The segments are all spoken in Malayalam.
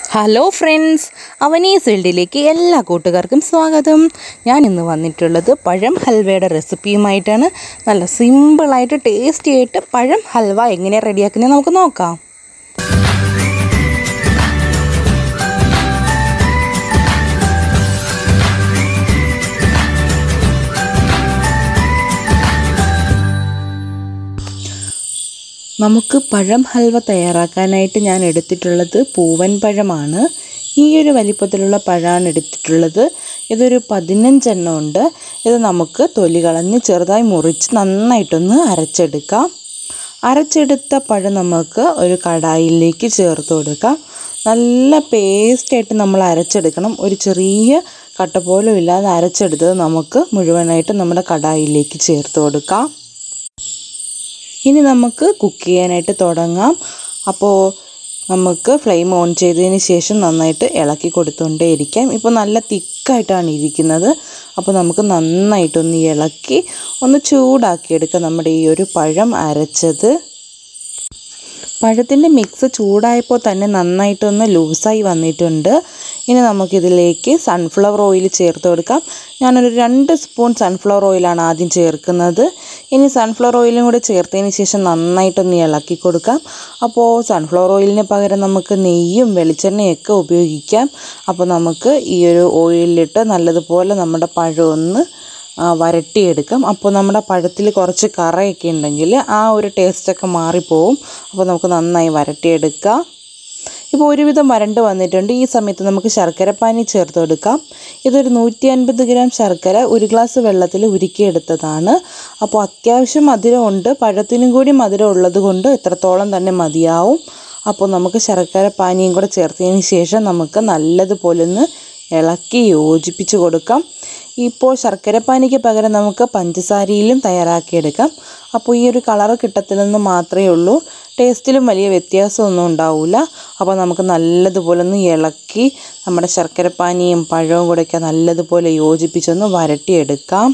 ഹലോ ഫ്രണ്ട്സ് അവനീസ് വേൾഡിലേക്ക് എല്ലാ കൂട്ടുകാർക്കും സ്വാഗതം ഞാൻ ഇന്ന് വന്നിട്ടുള്ളത് പഴം ഹൽവയുടെ റെസിപ്പിയുമായിട്ടാണ് നല്ല സിമ്പിളായിട്ട് ടേസ്റ്റി ആയിട്ട് പഴം ഹൽവ എങ്ങനെയാണ് റെഡിയാക്കുന്നത് നമുക്ക് നോക്കാം നമുക്ക് പഴം ഹൽവ തയ്യാറാക്കാനായിട്ട് ഞാൻ എടുത്തിട്ടുള്ളത് പൂവൻ പഴമാണ് ഈ ഒരു വലിപ്പത്തിലുള്ള പഴമാണ് എടുത്തിട്ടുള്ളത് ഇതൊരു പതിനഞ്ചെണ്ണം ഉണ്ട് ഇത് നമുക്ക് തൊലി കളഞ്ഞ് ചെറുതായി മുറിച്ച് നന്നായിട്ടൊന്ന് അരച്ചെടുക്കാം അരച്ചെടുത്ത പഴം നമുക്ക് ഒരു കടായിലേക്ക് ചേർത്ത് കൊടുക്കാം നല്ല പേസ്റ്റായിട്ട് നമ്മൾ അരച്ചെടുക്കണം ഒരു ചെറിയ കട്ട പോലും ഇല്ലാതെ അരച്ചെടുത്തത് നമുക്ക് മുഴുവനായിട്ട് നമ്മുടെ കടായിലേക്ക് ചേർത്ത് കൊടുക്കാം ഇനി നമുക്ക് കുക്ക് ചെയ്യാനായിട്ട് തുടങ്ങാം അപ്പോൾ നമുക്ക് ഫ്ലെയിം ഓൺ ചെയ്തതിന് ശേഷം നന്നായിട്ട് ഇളക്കി കൊടുത്തുകൊണ്ടേ ഇരിക്കാം ഇപ്പോൾ നല്ല തിക്കായിട്ടാണ് ഇരിക്കുന്നത് അപ്പോൾ നമുക്ക് നന്നായിട്ടൊന്ന് ഇളക്കി ഒന്ന് ചൂടാക്കിയെടുക്കാം നമ്മുടെ ഈ ഒരു പഴം അരച്ചത് പഴത്തിൻ്റെ മിക്സ് ചൂടായപ്പോൾ തന്നെ നന്നായിട്ടൊന്ന് ലൂസായി വന്നിട്ടുണ്ട് ഇനി നമുക്കിതിലേക്ക് സൺഫ്ലവർ ഓയിൽ ചേർത്ത് കൊടുക്കാം ഞാനൊരു രണ്ട് സ്പൂൺ സൺഫ്ലവർ ഓയിലാണ് ആദ്യം ചേർക്കുന്നത് ഇനി സൺഫ്ലവർ ഓയിലും കൂടെ ചേർത്തതിന് ശേഷം നന്നായിട്ടൊന്ന് ഇളക്കി കൊടുക്കാം അപ്പോൾ സൺഫ്ലവർ ഓയിലിന് പകരം നമുക്ക് നെയ്യും വെളിച്ചെണ്ണയൊക്കെ ഉപയോഗിക്കാം അപ്പോൾ നമുക്ക് ഈ ഒരു ഓയിലിട്ട് നല്ലതുപോലെ നമ്മുടെ പഴം ഒന്ന് വരട്ടിയെടുക്കാം അപ്പോൾ നമ്മുടെ പഴത്തിൽ കുറച്ച് കറയൊക്കെ ഉണ്ടെങ്കിൽ ആ ഒരു ടേസ്റ്റൊക്കെ മാറിപ്പോവും അപ്പോൾ നമുക്ക് നന്നായി വരട്ടിയെടുക്കാം ഇപ്പോൾ ഒരുവിധം വരണ്ട് വന്നിട്ടുണ്ട് ഈ സമയത്ത് നമുക്ക് ശർക്കരപ്പാനി ചേർത്ത് കൊടുക്കാം ഇതൊരു നൂറ്റി അൻപത് ഗ്രാം ശർക്കര ഒരു ഗ്ലാസ് വെള്ളത്തിൽ ഉരുക്കിയെടുത്തതാണ് അപ്പോൾ അത്യാവശ്യം മധുരമുണ്ട് പഴത്തിനും കൂടി മധുരം ഉള്ളത് കൊണ്ട് എത്രത്തോളം തന്നെ മതിയാവും അപ്പോൾ നമുക്ക് ശർക്കര പാനിയും കൂടെ ചേർത്തതിന് ശേഷം നമുക്ക് നല്ലതുപോലെ ഒന്ന് ഇളക്കി യോജിപ്പിച്ച് കൊടുക്കാം ഇപ്പോൾ ശർക്കരപ്പാനിക്ക് പകരം നമുക്ക് പഞ്ചസാരയിലും തയ്യാറാക്കിയെടുക്കാം അപ്പോൾ ഈ ഒരു കളറ് കിട്ടത്തില്ലെന്ന് മാത്രമേ ഉള്ളൂ ടേസ്റ്റിലും വലിയ വ്യത്യാസമൊന്നും ഉണ്ടാവില്ല അപ്പോൾ നമുക്ക് നല്ലതുപോലെ ഒന്ന് ഇളക്കി നമ്മുടെ ശർക്കരപ്പാനിയും പഴവും കൂടെയൊക്കെ നല്ലതുപോലെ യോജിപ്പിച്ചൊന്ന് വരട്ടിയെടുക്കാം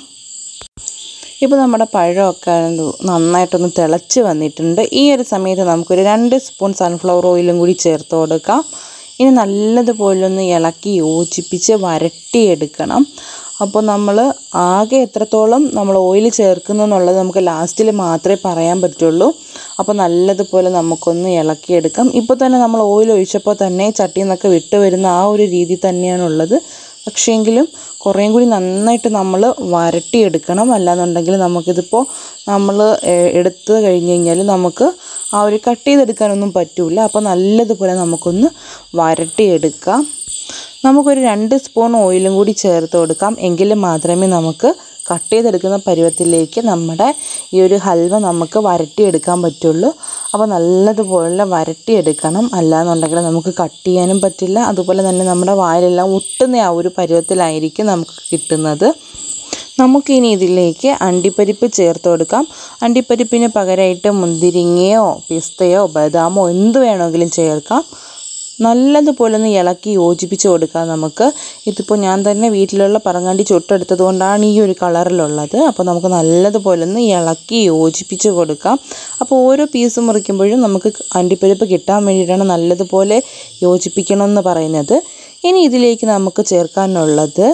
ഇപ്പോൾ നമ്മുടെ പഴമൊക്കെ നന്നായിട്ടൊന്ന് തിളച്ച് വന്നിട്ടുണ്ട് ഈ ഒരു സമയത്ത് നമുക്കൊരു രണ്ട് സ്പൂൺ സൺഫ്ലവർ ഓയിലും കൂടി ചേർത്ത് കൊടുക്കാം ഇനി നല്ലതുപോലെ ഒന്ന് ഇളക്കി യോജിപ്പിച്ച് വരട്ടിയെടുക്കണം അപ്പോൾ നമ്മൾ ആകെ എത്രത്തോളം നമ്മൾ ഓയിൽ ചേർക്കുന്നു എന്നുള്ളത് നമുക്ക് ലാസ്റ്റിൽ മാത്രമേ പറയാൻ പറ്റുള്ളൂ അപ്പോൾ നല്ലതുപോലെ നമുക്കൊന്ന് ഇളക്കിയെടുക്കാം ഇപ്പോൾ തന്നെ നമ്മൾ ഓയിൽ ഒഴിച്ചപ്പോൾ തന്നെ ചട്ടിയിൽ നിന്നൊക്കെ വിട്ട് വരുന്ന ആ ഒരു രീതി തന്നെയാണുള്ളത് പക്ഷേങ്കിലും കുറേയും കൂടി നന്നായിട്ട് നമ്മൾ വരട്ടിയെടുക്കണം അല്ലാന്നുണ്ടെങ്കിൽ നമുക്കിതിപ്പോൾ നമ്മൾ എടുത്ത് കഴിഞ്ഞ് കഴിഞ്ഞാൽ നമുക്ക് ആ ഒരു കട്ട് ചെയ്തെടുക്കാനൊന്നും പറ്റില്ല അപ്പോൾ നല്ലതുപോലെ നമുക്കൊന്ന് വരട്ടിയെടുക്കാം നമുക്കൊരു രണ്ട് സ്പൂൺ ഓയിലും കൂടി ചേർത്ത് കൊടുക്കാം എങ്കിൽ മാത്രമേ നമുക്ക് കട്ട് ചെയ്തെടുക്കുന്ന പരുവത്തിലേക്ക് നമ്മുടെ ഈ ഒരു ഹൽവ നമുക്ക് വരട്ടിയെടുക്കാൻ പറ്റുള്ളൂ അപ്പോൾ നല്ലതുപോലെ വരട്ടിയെടുക്കണം അല്ലാന്നുണ്ടെങ്കിൽ നമുക്ക് കട്ട് ചെയ്യാനും പറ്റില്ല അതുപോലെ തന്നെ നമ്മുടെ വായിലെല്ലാം ഒട്ടുന്ന ആ ഒരു പരുവത്തിലായിരിക്കും നമുക്ക് കിട്ടുന്നത് നമുക്കിനി ഇതിലേക്ക് അണ്ടിപ്പരിപ്പ് ചേർത്ത് കൊടുക്കാം അണ്ടിപ്പരിപ്പിന് പകരമായിട്ട് മുന്തിരിങ്ങയോ പിസ്തയോ ബദാമോ എന്ത് വേണമെങ്കിലും ചേർക്കാം നല്ലതുപോലെ ഒന്ന് ഇളക്കി യോജിപ്പിച്ച് കൊടുക്കാം നമുക്ക് ഇതിപ്പോൾ ഞാൻ തന്നെ വീട്ടിലുള്ള പറങ്ങാണ്ടി ചുട്ടെടുത്തത് കൊണ്ടാണ് ഈ ഒരു കളറിലുള്ളത് അപ്പോൾ നമുക്ക് നല്ലതുപോലെ ഒന്ന് ഇളക്കി യോജിപ്പിച്ച് കൊടുക്കാം അപ്പോൾ ഓരോ പീസ് മുറിക്കുമ്പോഴും നമുക്ക് അണ്ടിപ്പരിപ്പ് കിട്ടാൻ വേണ്ടിയിട്ടാണ് നല്ലതുപോലെ യോജിപ്പിക്കണമെന്ന് പറയുന്നത് ഇനി ഇതിലേക്ക് നമുക്ക് ചേർക്കാനുള്ളത്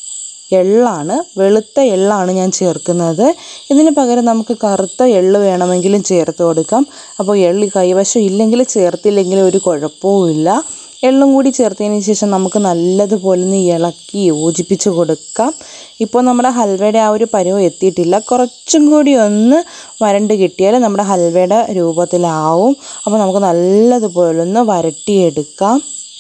എള്ളാണ് വെളുത്ത എള്ളാണ് ഞാൻ ചേർക്കുന്നത് ഇതിന് പകരം നമുക്ക് കറുത്ത എള്ള് വേണമെങ്കിലും ചേർത്ത് കൊടുക്കാം അപ്പോൾ എള്ളി കൈവശം ഇല്ലെങ്കിൽ ചേർത്തില്ലെങ്കിൽ ഒരു കുഴപ്പവുമില്ല എള്ളും കൂടി ചേർത്തതിന് ശേഷം നമുക്ക് നല്ലതുപോലെ ഒന്ന് ഇളക്കി യോജിപ്പിച്ച് കൊടുക്കാം ഇപ്പോൾ നമ്മുടെ ഹൽവയുടെ ആ ഒരു പരുവം എത്തിയിട്ടില്ല കുറച്ചും കൂടി ഒന്ന് വരണ്ട് കിട്ടിയാൽ നമ്മുടെ ഹൽവയുടെ രൂപത്തിലാവും അപ്പോൾ നമുക്ക് നല്ലതുപോലെ ഒന്ന് വരട്ടിയെടുക്കാം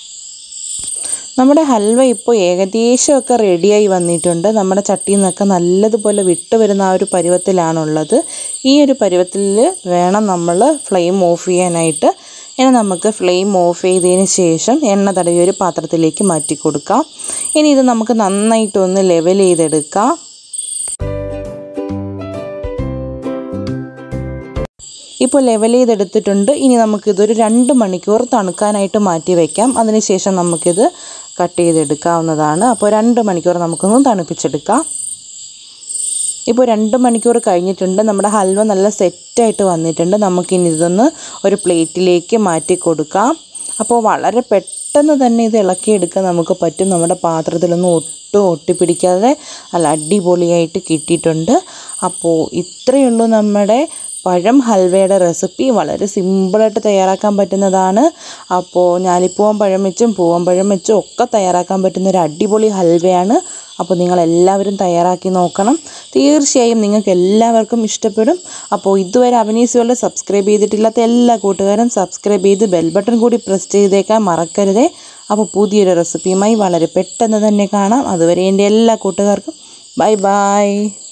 നമ്മുടെ ഹൽവ ഇപ്പോൾ ഏകദേശമൊക്കെ റെഡിയായി വന്നിട്ടുണ്ട് നമ്മുടെ ചട്ടിയിൽ നിന്നൊക്കെ നല്ലതുപോലെ വിട്ട് വരുന്ന ആ ഒരു പരുവത്തിലാണുള്ളത് ഈ ഒരു പരുവത്തിൽ വേണം നമ്മൾ ഫ്ലെയിം ഓഫ് ചെയ്യാനായിട്ട് ഇനി നമുക്ക് ഫ്ലെയിം ഓഫ് ചെയ്തതിന് ശേഷം എണ്ണ തടവിയ ഒരു പാത്രത്തിലേക്ക് മാറ്റി കൊടുക്കാം ഇനി ഇത് നമുക്ക് നന്നായിട്ടൊന്ന് ലെവൽ ചെയ്തെടുക്കാം ഇപ്പോൾ ലെവൽ ചെയ്തെടുത്തിട്ടുണ്ട് ഇനി നമുക്കിതൊരു രണ്ട് മണിക്കൂർ തണുക്കാനായിട്ട് മാറ്റി വയ്ക്കാം അതിനുശേഷം നമുക്കിത് കട്ട് ചെയ്തെടുക്കാവുന്നതാണ് അപ്പോൾ രണ്ട് മണിക്കൂർ നമുക്കൊന്ന് തണുപ്പിച്ചെടുക്കാം ഇപ്പോൾ രണ്ട് മണിക്കൂർ കഴിഞ്ഞിട്ടുണ്ട് നമ്മുടെ ഹൽവ നല്ല സെറ്റായിട്ട് വന്നിട്ടുണ്ട് നമുക്കിനി ഇതൊന്ന് ഒരു പ്ലേറ്റിലേക്ക് മാറ്റി കൊടുക്കാം അപ്പോൾ വളരെ പെട്ടെന്ന് പെട്ടെന്ന് തന്നെ ഇത് ഇളക്കിയെടുക്കാൻ നമുക്ക് പറ്റും നമ്മുടെ പാത്രത്തിലൊന്നും ഒട്ടും ഒട്ടിപ്പിടിക്കാതെ നല്ല അടിപൊളിയായിട്ട് കിട്ടിയിട്ടുണ്ട് അപ്പോൾ ഇത്രയേ ഉള്ളൂ നമ്മുടെ പഴം ഹൽവയുടെ റെസിപ്പി വളരെ സിമ്പിളായിട്ട് തയ്യാറാക്കാൻ പറ്റുന്നതാണ് അപ്പോൾ ഞാലിപ്പൂവൻ പഴം വെച്ചും പൂവൻ പഴം വെച്ചും ഒക്കെ തയ്യാറാക്കാൻ പറ്റുന്ന ഒരു അടിപൊളി ഹൽവയാണ് അപ്പോൾ നിങ്ങൾ എല്ലാവരും തയ്യാറാക്കി നോക്കണം തീർച്ചയായും നിങ്ങൾക്ക് എല്ലാവർക്കും ഇഷ്ടപ്പെടും അപ്പോൾ ഇതുവരെ അവനീസുകളുടെ സബ്സ്ക്രൈബ് ചെയ്തിട്ടില്ലാത്ത എല്ലാ കൂട്ടുകാരും സബ്സ്ക്രൈബ് ചെയ്ത് ബെൽ ബട്ടൺ കൂടി പ്രസ് ചെയ്തേക്കാൻ മറക്കരുതേ അപ്പോൾ പുതിയൊരു റെസിപ്പിയുമായി വളരെ പെട്ടെന്ന് തന്നെ കാണാം അതുവരെ എൻ്റെ എല്ലാ കൂട്ടുകാർക്കും ബൈ ബൈ